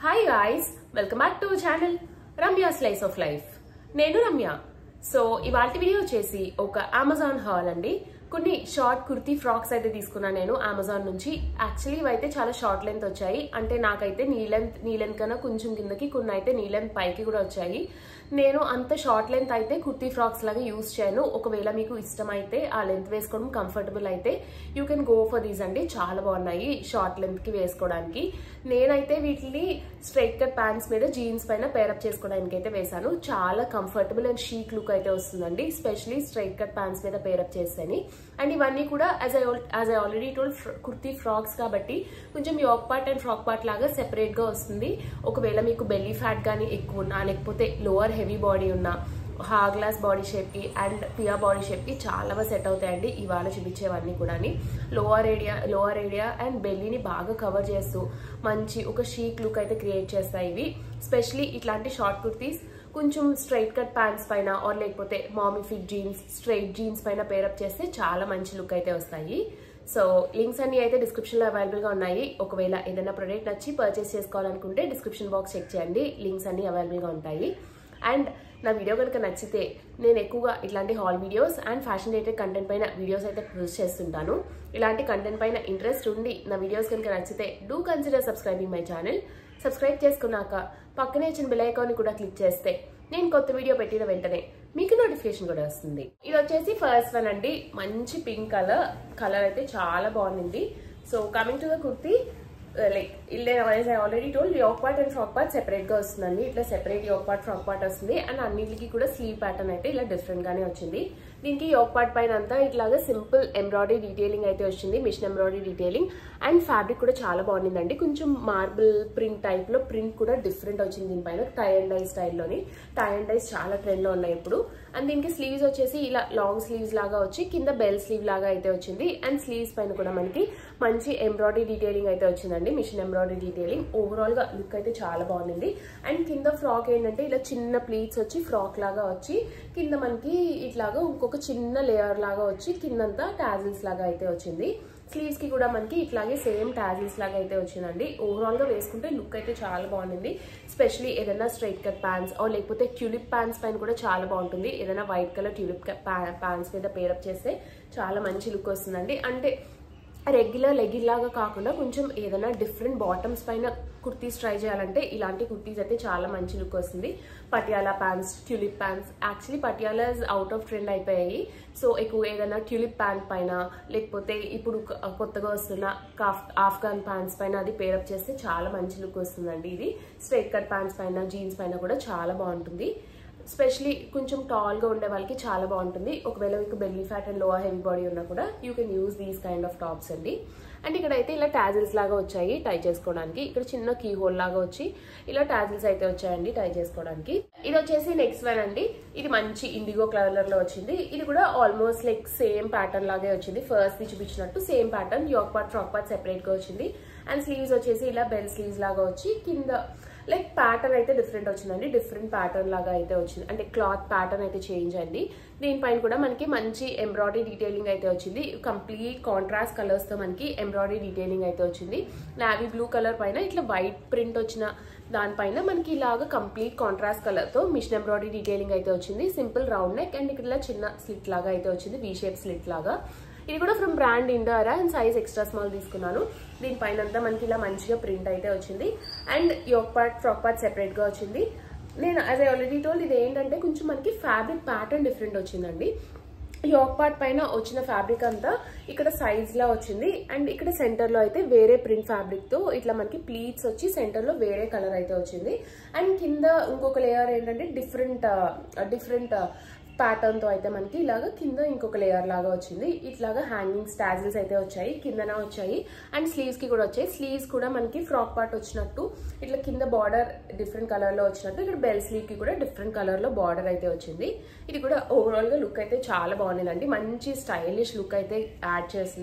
hi guys welcome back to channel Ramya slice of life నేను Ramya so ఇవాళ video వచ్చేసి ఒక అమెజాన్ హాల్ అండి కొన్ని షార్ట్ కుర్తీ ఫ్రాక్స్ అయితే తీసుకున్నాను నేను అమెజాన్ నుంచి యాక్చువల్లీ ఇవైతే చాలా షార్ట్ లెంత్ వచ్చాయి అంటే నాకైతే నీ లెంత్ నీ లెంత్ కన్నా కొంచెం కిందకి కొన్ని అయితే నీ లెంత్ పైకి కూడా వచ్చాయి నేను అంత షార్ట్ లెంత్ అయితే కుర్తీ ఫ్రాక్స్ లాగా యూస్ చేయను ఒకవేళ మీకు ఇష్టం అయితే ఆ లెంత్ వేసుకోవడం కంఫర్టబుల్ అయితే you can go for these అండి చాలా బాగున్నాయి షార్ట్ లెంత్ కి వేసుకోవడానికి నేనైతే వీటిని స్ట్రైట్ కట్ ప్యాంట్స్ మీద జీన్స్ పైన పేరప్ చేసుకోవడానికి అయితే వేశాను చాలా కంఫర్టబుల్ అండ్ షీక్ లుక్ అయితే వస్తుందండి స్పెషలీ స్ట్రైట్ కట్ ప్యాంట్స్ మీద పేరప్ చేస్తేని అండ్ ఇవన్నీ కూడా as I as I already told kurti frocks కాబట్టి కొంచెం yoke part and frock part లాగా సెపరేట్ గా వస్తుంది ఒకవేళ మీకు బెల్లీ ఫ్యాట్ కానీ ఎక్కువ ఉన్నా లేకపోతే లోవర్ హెవీ బాడీ ఉన్నా హా గ్లాస్ బాడీ షేప్ కి అండ్ పియా బాడీ షేప్ కి చాలా బాగా సెట్ అవుతాయండి ఇవాళ చూపించేవన్నీ కూడా lower area lower area and బెల్లీని బాగా కవర్ చేస్తూ మంచి ఒక షీక్ లుక్ అయితే క్రియేట్ చేస్తాయి ఇవి స్పెషలీ ఇట్లాంటి షార్ట్ కుర్తీస్ కొంచెం స్ట్రైట్ కట్ ప్యాంట్స్ పైన ఆర్ లేకపోతే mom fit jeans straight jeans పైన పేరప్ చేస్తే చాలా మంచి లుక్ అయితే వస్తాయి సో లింక్స్ అన్ని అయితే డిస్క్రిప్షన్ లో అవైలబుల్ గా ఉన్నాయి ఒకవేళ ఏదైనా ప్రొడక్ట్ నచ్చి పర్చేస్ చేసుకోవాలనుకుంటే డిస్క్రిప్షన్ బాక్స్ చెక్ చేయండి లింక్స్ అన్ని అవైలబుల్ గా ఉంటాయి అండ్ నా వీడియో కనుక నచ్చితే నేను ఎక్కువగా ఇట్లాంటి haul videos and fashion related content పైన వీడియోస్ అయితే పోస్ట్ చేస్తుంటాను ఇలాంటి కంటెంట్ పైన ఇంట్రెస్ట్ ఉండి నా వీడియోస్ కనుక నచ్చితే do consider subscribing my channel subscribe చేసుకున్నాక పక్కనే వచ్చిన బెల్ ఐకాన్ కూడా క్లిక్ చేస్తే నేను కొత్త వీడియో పెట్టిన వెంటనే మీకు నోటిఫికేషన్ కూడా వస్తుంది ఇది వచ్చేసి ఫస్ట్ వన్ అండి మంచి పింక్ కలర్ కలర్ అయితే చాలా బాగుంది so coming to the kurti like ఇల్లే I already told yoke part and frock part separate గా వస్తుందండి ఇట్లా separate yoke part frock part వస్తుంది అండ్ అన్నిటికి కూడా స్లీవ్ ప్యాటర్న్ అయితే ఇలా డిఫరెంట్ గానే వచ్చింది దీనికి యోక్ పార్ట్ పైన అంతా ఇట్లాగా సింపుల్ ఎంబ్రాయిడరీ డీటెయిలింగ్ అయితే వచ్చింది machine embroidery detailing and fabric కూడా చాలా బాగుందండి కొంచెం మార్బుల్ ప్రింట్ టైప్ లో ప్రింట్ కూడా డిఫరెంట్ వచ్చింది దీనిపైన టై అండ్ డై స్టైల్లోని టై అండ్ డైస్ చాలా ట్రెండ్ లో ఉన్నాయి ఇప్పుడు అండ్ దీనికి స్లీవ్స్ వచ్చేసి ఇలా లాంగ్ స్లీవ్స్ లాగా వచ్చి కింద బెల్ స్లీవ్ లాగా అయితే వచ్చింది అండ్ స్లీవ్స్ పైన కూడా మనకి మంచి ఎంబ్రాయిడరీ డీటెయిలింగ్ అయితే వచ్చిందండి మిషన్ ఎంబ్రాయిడరీ డీటెయిలింగ్ ఓవరాల్ గా లుక్ అయితే చాలా బాగుంది అండ్ కింద ఫ్రాక్ ఏంటంటే ఇలా చిన్న ప్లీట్స్ వచ్చి ఫ్రాక్ లాగా వచ్చి కింద మనకి ఇట్లాగా ఇంకొక చిన్న లేయర్ లాగా వచ్చి కిందంతా టాజిల్స్ లాగా అయితే వచ్చింది స్లీవ్స్ కి కూడా మనకి ఇట్లాగే సేమ్ టాజిల్స్ లాగా అయితే వచ్చిందండి ఓవరాల్ గా వేసుకుంటే లుక్ అయితే చాలా బాగుంది స్పెషలీ ఏదైనా స్ట్రైట్ కట్ ప్యాంట్స్ ఆర్ లేకపోతే ట్యూలిప్ ప్యాంట్స్ పైన కూడా చాలా బాగుంటుంది ఏదైనా వైట్ కలర్ ట్యూలిప్ ప్యాంట్స్ మీద పేరప్ చేస్తే చాలా మంచి లుక్ వస్తుందండి అంటే రెగ్యులర్ లెగిన్ లాగా కాకుండా కొంచెం ఏదైనా డిఫరెంట్ బాటమ్స్ పైన కుర్తీస్ ట్రై చేయాలంటే ఇలాంటి కుర్తీస్ అయితే చాలా మంచి లుక్ వస్తుంది Patiala pants tulip pants actually Patialas out of trend అయిపోయాయి సో ఎక్కువ ఏదైనా ట్యూలిప్ ప్యాంట్ పైన లేకపోతే ఇప్పుడు కొత్తగా వస్తున్న కాఫ్ ఆఫ్ఘాన్ ప్యాంట్స్ పైన అది పేరప్ చేస్తే చాలా మంచి లుక్ వస్తుందండి ఇది స్ట్రైట్ కట్ ప్యాంట్స్ పైన జీన్స్ పైన కూడా చాలా బాగుంటుంది స్పెషలీ కొంచెం టాల్గా ఉండే వాళ్ళకి చాలా బాగుంటుంది ఒకవేళ మీకు belly fat and lower heavy body ఉన్నా కూడా you can use these kind of tops అండి అండ్ ఇక్కడ అయితే ఇలా టాజిల్స్ లాగా వచ్చాయి టై చేసుకోవడానికి ఇక్కడ చిన్న కీ హోల్ లాగా వచ్చి ఇలా టాజిల్స్ అయితే వచ్చాయండి టై చేసుకోవడానికి ఇది వచ్చేసి నెక్స్ట్ వన్ అండి ఇది మంచి ఇండిగో కలర్ లో వచ్చింది ఇది కూడా ఆల్మోస్ట్ లైక్ సేమ్ ప్యాటర్న్ లాగే వచ్చింది ఫస్ట్ చూపించినట్టు same pattern yoke part frock part separate గా వచ్చింది అండ్ స్లీవ్స్ వచ్చేసి ఇలా బెల్ స్లీవ్స్ లాగా వచ్చి కింద లైక్ ప్యాటర్న్ అయితే డిఫరెంట్ వచ్చిందండి డిఫరెంట్ ప్యాటర్న్ లాగా అయితే వచ్చింది అంటే క్లాత్ ప్యాటర్న్ అయితే చేంజ్ అయింది దీనిపైన కూడా మనకి మంచి ఎంబ్రాయిడరీ డీటెయిలింగ్ అయితే వచ్చింది కంప్లీట్ కాంట్రాస్ట్ కలర్స్ తో మనకి ఎంబ్రాయిడరీ డీటెయిలింగ్ అయితే వచ్చింది నావీ బ్లూ కలర్ పైన ఇట్లా వైట్ ప్రింట్ వచ్చిన దానిపైన మనకి ఇలాగా కంప్లీట్ కాంట్రాస్ట్ కలర్ తో మిషన్ ఎంబ్రాయిడరీ డీటెయిలింగ్ అయితే వచ్చింది సింపుల్ రౌండ్ నెక్ అండ్ ఇక్కడ చిన్న స్లిట్ లాగా అయితే వచ్చింది వీ షేప్ స్లిట్ లాగా ఇది కూడా from brand Indo Era and size extra small తీసుకున్నాను దీనిపైన అంతా మనకి ఇలా మంచిగా ప్రింట్ అయితే వచ్చింది and yoke part frock part separate గా వచ్చింది నేను యాజ్ ఐ ఆల్రెడీ టోల్ ఇది ఏంటంటే కొంచెం మనకి ఫ్యాబ్రిక్ ప్యాటర్న్ డిఫరెంట్ వచ్చిందండి యోక్ పార్ట్ పైన వచ్చిన ఫ్యాబ్రిక్ అంతా ఇక్కడ సైజ్ లా వచ్చింది అండ్ ఇక్కడ సెంటర్ లో అయితే వేరే ప్రింట్ ఫ్యాబ్రిక్ తో ఇట్లా మనకి ప్లీట్స్ వచ్చి సెంటర్ లో వేరే కలర్ అయితే వచ్చింది అండ్ కింద ఇంకొక లేయర్ ఏంటంటే డిఫరెంట్ డిఫరెంట్ ప్యాటర్న్ తో అయితే మనకి ఇలాగ కింద ఇంకొక లేయర్ లాగా వచ్చింది ఇట్లాగా హ్యాంగింగ్ స్టాజిల్స్ అయితే వచ్చాయి కిందన వచ్చాయి అండ్ స్లీవ్స్ కి కూడా వచ్చాయి స్లీవ్స్ కూడా మనకి ఫ్రాక్ పార్ట్ వచ్చినట్టు ఇట్లా కింద బార్డర్ డిఫరెంట్ కలర్ లో వచ్చినట్టు ఇక్కడ బెల్ స్లీవ్ కి కూడా డిఫరెంట్ కలర్ లో బార్డర్ అయితే వచ్చింది ఇది కూడా ఓవరాల్ గా లుక్ అయితే చాలా బాగుందండి మంచి స్టైలిష్ లుక్ అయితే యాడ్ చేసింది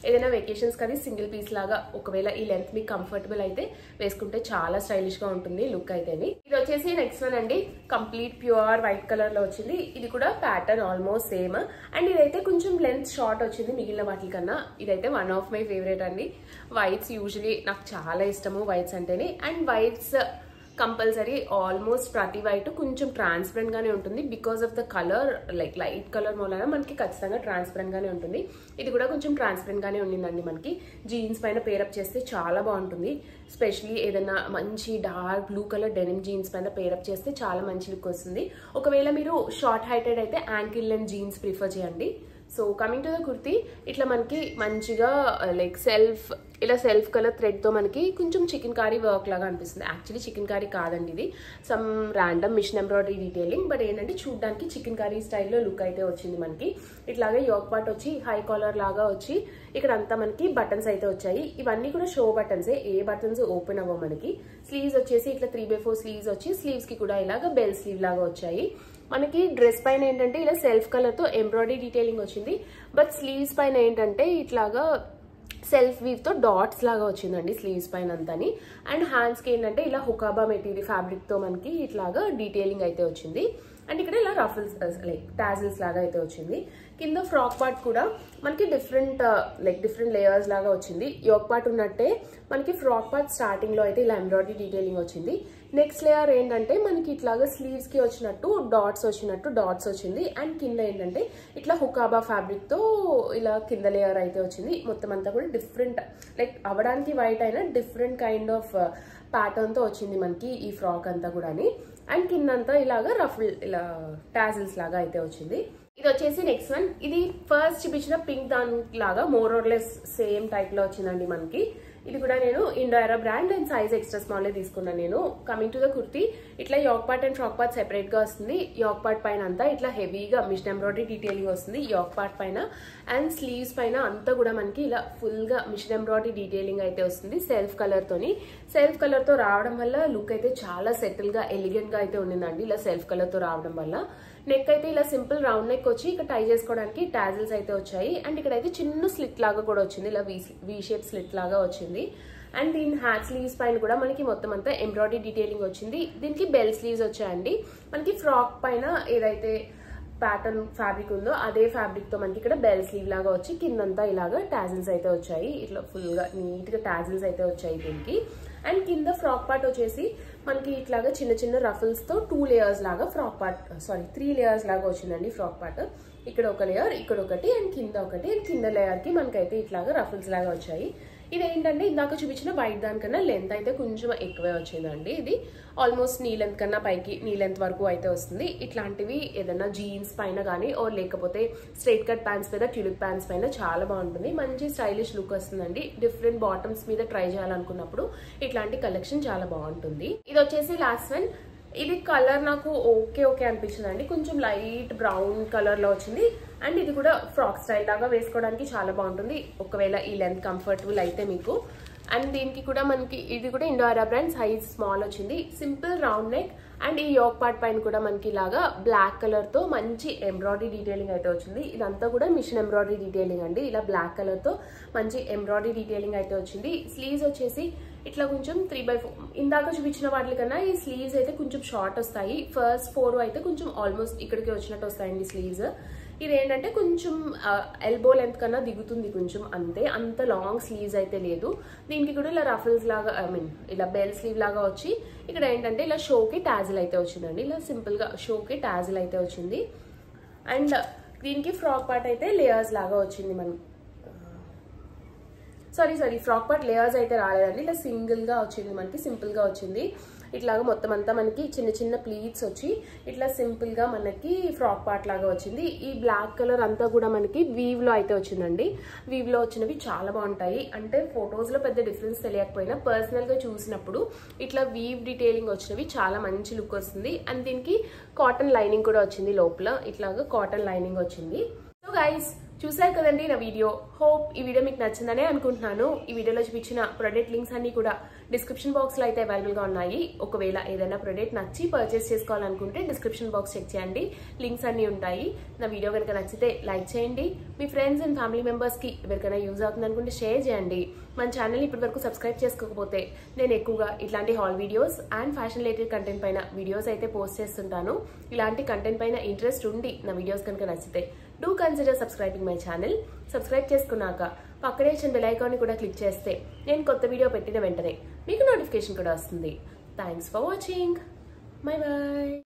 ఏదైనా వెకేషన్స్ కానీ సింగిల్ పీస్ లాగా ఒకవేళ ఈ లెంత్ మీకు కంఫర్టబుల్ అయితే వేసుకుంటే చాలా స్టైలిష్ గా ఉంటుంది లుక్ అయితేని ఇది వచ్చేసి నెక్స్ట్ వన్ అండి కంప్లీట్ ప్యూర్ వైట్ కలర్ లో వచ్చింది ఇది కూడా ప్యాటర్న్ ఆల్మోస్ట్ సేమ్ అండ్ ఇదైతే కొంచెం లెంత్ షార్ట్ వచ్చింది మిగిలిన వాటి కన్నా ఇదైతే వన్ ఆఫ్ మై ఫేవరెట్ అండి వైట్స్ యూజువలీ నాకు చాలా ఇష్టము వైట్స్ అంటేనే అండ్ వైట్స్ కంపల్సరీ ఆల్మోస్ట్ ప్రతి వైట్ కొంచెం ట్రాన్స్పరెంట్ గానే ఉంటుంది because of the colour like light colour మూలన మనకి ఖచ్చితంగా ట్రాన్స్పరెంట్ గానే ఉంటుంది ఇది కూడా కొంచెం ట్రాన్స్పరెంట్ గానే ఉండిందండి మనకి జీన్స్ పైన పేరప్ చేస్తే చాలా బాగుంటుంది స్పెషలీ ఏదైనా మంచి dark blue colour denim jeans పైన పేరప్ చేస్తే చాలా మంచి లుక్ వస్తుంది ఒకవేళ మీరు షార్ట్ హైటెడ్ అయితే యాంకిల్ లెంత్ జీన్స్ ప్రిఫర్ చేయండి so coming to the kurti ఇట్లా మనకి మంచిగా లైక్ సెల్ఫ్ ఇలా సెల్ఫ్ కలర్ థ్రెడ్తో మనకి కొంచెం చికెన్ కారీ వర్క్ లాగా అనిపిస్తుంది యాక్చువల్లీ చికెన్ కారీ కాదండి ఇది some random machine embroidery detailing but ఏంటంటే చూడడానికి చికెన్ కారీ స్టైల్లో లుక్ అయితే వచ్చింది మనకి ఇట్లాగే యోక్ పార్ట్ వచ్చి హై కాలర్ లాగా వచ్చి ఇక్కడ అంతా మనకి బటన్స్ అయితే వచ్చాయి ఇవన్నీ కూడా షో బటన్సే ఏ బటన్స్ ఓపెన్ అవ్వవు మనకి స్లీవ్స్ వచ్చేసి ఇట్లా త్రీ బై ఫోర్ స్లీవ్స్ వచ్చి స్లీవ్స్ కి కూడా ఇలాగ బెల్ స్లీవ్ లాగా వచ్చాయి మనకి డ్రెస్ పైన ఏంటంటే ఇలా సెల్ఫ్ కలర్ తో ఎంబ్రాయిడరీ డీటెయిలింగ్ వచ్చింది బట్ స్లీవ్స్ పైన ఏంటంటే ఇట్లాగా సెల్ఫ్ వీవ్ తో డాట్స్ లాగా వచ్చిందండి స్లీవ్స్ పైన అంతాని అండ్ హ్యాండ్స్ కి ఏంటంటే ఇలా హుకాబా మెటీరియల్ ఫ్యాబ్రిక్ తో మనకి ఇట్లాగా డీటెయిలింగ్ అయితే వచ్చింది అండ్ ఇక్కడ ఇలా రఫల్స్ లైక్ టాజిల్స్ లాగా అయితే వచ్చింది కింద ఫ్రాక్ పార్ట్ కూడా మనకి డిఫరెంట్ లైక్ డిఫరెంట్ లేయర్స్ లాగా వచ్చింది యోక్ పార్ట్ ఉన్నట్టే మనకి ఫ్రాక్ పార్ట్ స్టార్టింగ్ లో అయితే ఇలా ఎంబ్రాయిడరీ డీటెయిలింగ్ వచ్చింది నెక్స్ట్ లేయర్ ఏంటంటే మనకి ఇట్లాగా స్లీవ్స్ కి వచ్చినట్టు డాట్స్ వచ్చినట్టు డాట్స్ వచ్చింది అండ్ కింద ఏంటంటే ఇట్లా హుకాబా ఫ్యాబ్రిక్ తో ఇలా కింద లేయర్ అయితే వచ్చింది మొత్తం అంతా కూడా డిఫరెంట్ లైక్ అవడానికి వైట్ అయినా డిఫరెంట్ కైండ్ ఆఫ్ ప్యాటర్న్ తో వచ్చింది మనకి ఈ ఫ్రాక్ అంతా కూడాని అండ్ కిందంతా ఇలాగా రఫుల్ ఇలా టాజిల్స్ లాగా అయితే వచ్చింది ఇది వచ్చేసి నెక్స్ట్ వన్ ఇది ఫస్ట్ చూపించిన పింక్ దాని లాగా more or less same type లో వచ్చిందండి మనకి ఇది కూడా నేను Indo Era brand and size extra small తీసుకున్నాను నేను కమింగ్ టు ద కుర్తీ ఇట్లా yoke part and frock part separate గా వస్తుంది యాక్ పార్ట్ పైన అంతా ఇట్లా హెవీగా మిషన్ ఎంబ్రాయిడరీ డీటెయిలింగ్ వస్తుంది యాక్ పార్ట్ పైన అండ్ స్లీవ్స్ పైన అంతా కూడా మనకి ఇలా ఫుల్ గా మిషన్ ఎంబ్రాయిడరీ డీటెయిలింగ్ అయితే వస్తుంది సెల్ఫ్ కలర్ తోని సెల్ఫ్ కలర్ తో రావడం వల్ల లుక్ అయితే చాలా సెటిల్ గా ఎలిగెంట్ గా అయితే ఉండిందండి ఇలా సెల్ఫ్ కలర్ తో రావడం వల్ల నెక్ అయితే ఇలా సింపుల్ రౌండ్ నెక్ వచ్చి ఇక్కడ టై చేసుకోవడానికి టాజిల్స్ అయితే వచ్చాయి అండ్ ఇక్కడ అయితే చిన్న స్లిట్ లాగా కూడా వచ్చింది ఇలా వి షేప్ స్లిట్ లాగా వచ్చింది అండ్ దీని హ్యాట్ స్లీవ్స్ పైన కూడా మనకి మొత్తం అంతా ఎంబ్రాయిడరీ డీటెయిలింగ్ వచ్చింది దీనికి బెల్ స్లీవ్స్ వచ్చాయండి మనకి ఫ్రాక్ పైన ఏదైతే ప్యాటర్న్ ఫ్యాబ్రిక్ ఉందో అదే ఫ్యాబ్రిక్ తో మనకి ఇక్కడ బెల్ స్లీవ్ లాగా వచ్చి కిందంతా ఇలాగా టాజిల్స్ అయితే వచ్చాయి ఇట్లా ఫుల్ గా నీట్ గా టాజిల్స్ అయితే వచ్చాయి దీనికి అండ్ కింద ఫ్రాక్ పార్ట్ వచ్చేసి మనకి ఇట్లాగా చిన్న చిన్న రఫల్స్ తో టూ లేయర్స్ లాగా frock part sorry three layers లాగా వచ్చిందండి ఫ్రాక్ పార్ట్ ఇక్కడ ఒక లేయర్ ఇక్కడ ఒకటి అండ్ కింద ఒకటి అండ్ కింద లేయర్ కి మనకైతే ఇట్లాగా రఫల్స్ లాగా వచ్చాయి ఇది ఏంటంటే ఇందాక చూపించిన వైట్ దానికన్నా లెంత్ అయితే కొంచెం ఎక్కువే వచ్చిందండి ఇది ఆల్మోస్ట్ నీ లెంత్ కన్నా పైకి నీ లెంత్ వరకు అయితే వస్తుంది ఇట్లాంటివి ఏదైనా జీన్స్ పైన కానీ ఓర్ లేకపోతే స్ట్రైట్ కట్ ప్యాంట్స్ మీద ట్యూలిప్ ప్యాంట్స్ పైన చాలా బాగుంటుంది మంచి స్టైలిష్ లుక్ వస్తుందండి డిఫరెంట్ బాటమ్స్ మీద ట్రై చేయాలనుకున్నప్పుడు ఇట్లాంటి కలెక్షన్ చాలా బాగుంటుంది ఇది వచ్చేసి లాస్ట్ వన్ ఇది కలర్ నాకు ఓకే ఓకే అనిపించింది అండి కొంచెం లైట్ బ్రౌన్ కలర్ లో వచ్చింది అండ్ ఇది కూడా ఫ్రాక్ స్టైల్ లాగా వేసుకోవడానికి చాలా బాగుంటుంది ఒకవేళ ఈ లెంత్ కంఫర్టబుల్ అయితే మీకు అండ్ దీనికి కూడా మనకి ఇది కూడా ఇండోరా బ్రాండ్ సైజ్ స్మాల్ వచ్చింది సింపుల్ రౌండ్ నెక్ అండ్ ఈ యోక్ పార్ట్ పైన కూడా మనకి ఇలాగా బ్లాక్ కలర్ తో మంచి ఎంబ్రాయిడరీ డీటెయిలింగ్ అయితే వచ్చింది ఇదంతా కూడా మిషన్ ఎంబ్రాయిడరీ డీటెయిలింగ్ అండి ఇలా బ్లాక్ కలర్ తో మంచి ఎంబ్రాయిడరీ డీటెయిలింగ్ అయితే వచ్చింది స్లీవ్స్ వచ్చేసి ఇట్లా కొంచెం త్రీ బై ఫోర్ ఇందాక చూపించిన వాటికన్నా ఈ స్లీవ్స్ అయితే కొంచెం షార్ట్ వస్తాయి ఫస్ట్ ఫోర్ అయితే కొంచెం ఆల్మోస్ట్ ఇక్కడికి వచ్చినట్టు వస్తాయండి స్లీవ్స్ ఇది ఏంటంటే కొంచెం ఎల్బో లెంత్ కన్నా దిగుతుంది కొంచెం అంతే అంత లాంగ్ స్లీవ్స్ అయితే లేదు దీనికి కూడా ఇలా రఫల్స్ లాగా ఐ మీన్ ఇలా బెల్ స్లీవ్ లాగా వచ్చి ఇక్కడ ఏంటంటే ఇలా షోకి టాజిల్ అయితే వచ్చిందండి ఇలా సింపుల్ గా షోకి టాజిల్ అయితే వచ్చింది అండ్ దీనికి ఫ్రాక్ పార్ట్ అయితే లేయర్స్ లాగా వచ్చింది మనం sorry sorry frock part layers అయితే రాలేదండి ఇలా సింగిల్ గా వచ్చింది మనకి సింపుల్ గా వచ్చింది ఇట్లాగా మొత్తం అంతా మనకి చిన్న చిన్న ప్లీట్స్ వచ్చి ఇట్లా సింపుల్ గా మనకి ఫ్రాక్ పార్ట్ లాగా వచ్చింది ఈ బ్లాక్ కలర్ అంతా కూడా మనకి వీవ్ లో అయితే వచ్చిందండి వీవ్ లో వచ్చినవి చాలా బాగుంటాయి అంటే ఫొటోస్ లో పెద్ద డిఫరెన్స్ తెలియకపోయినా పర్సనల్ గా చూసినప్పుడు ఇట్లా వీవ్ డీటెయిలింగ్ వచ్చినవి చాలా మంచి లుక్ వస్తుంది అండ్ దీనికి కాటన్ లైనింగ్ కూడా వచ్చింది లోపల ఇట్లాగా కాటన్ లైనింగ్ వచ్చింది సో గైస్ చూసారు కదండి నా వీడియో హోప్ ఈ వీడియో మీకు నచ్చిందనే అనుకుంటున్నాను ఈ వీడియోలో చూపించిన ప్రొడక్ట్ లింక్స్ అన్ని కూడా డిస్క్రిప్షన్ బాక్స్ లో అయితే అవైలబుల్ గా ఉన్నాయి ఒకవేళ ఏదైనా ప్రొడక్ట్ నచ్చి పర్చేస్ చేసుకోవాలనుకుంటే డిస్క్రిప్షన్ బాక్స్ చెక్ చేయండి లింక్స్ అన్ని ఉంటాయి నా వీడియో కనుక నచ్చితే లైక్ చేయండి మీ ఫ్రెండ్స్ అండ్ ఫ్యామిలీ మెంబర్స్ కి ఎవరికైనా యూజ్ అవుతుంది అనుకుంటే షేర్ చేయండి మన ఛానల్ ఇప్పటి వరకు సబ్స్క్రైబ్ చేసుకోకపోతే నేను ఎక్కువగా ఇట్లాంటి haul videos and fashion related content పైన వీడియోస్ అయితే పోస్ట్ చేస్తుంటాను ఇలాంటి కంటెంట్ పైన ఇంట్రెస్ట్ ఉండి నా వీడియోస్ కనుక నచ్చితే do consider subscribing my channel subscribe చేసుకున్నాక పక్కనే ఇచ్చిన బెల్ ఐకాన్ని కూడా క్లిక్ చేస్తే నేను కొత్త వీడియో పెట్టిన వెంటనే మీకు నోటిఫికేషన్ కూడా వస్తుంది thanks for watching bye bye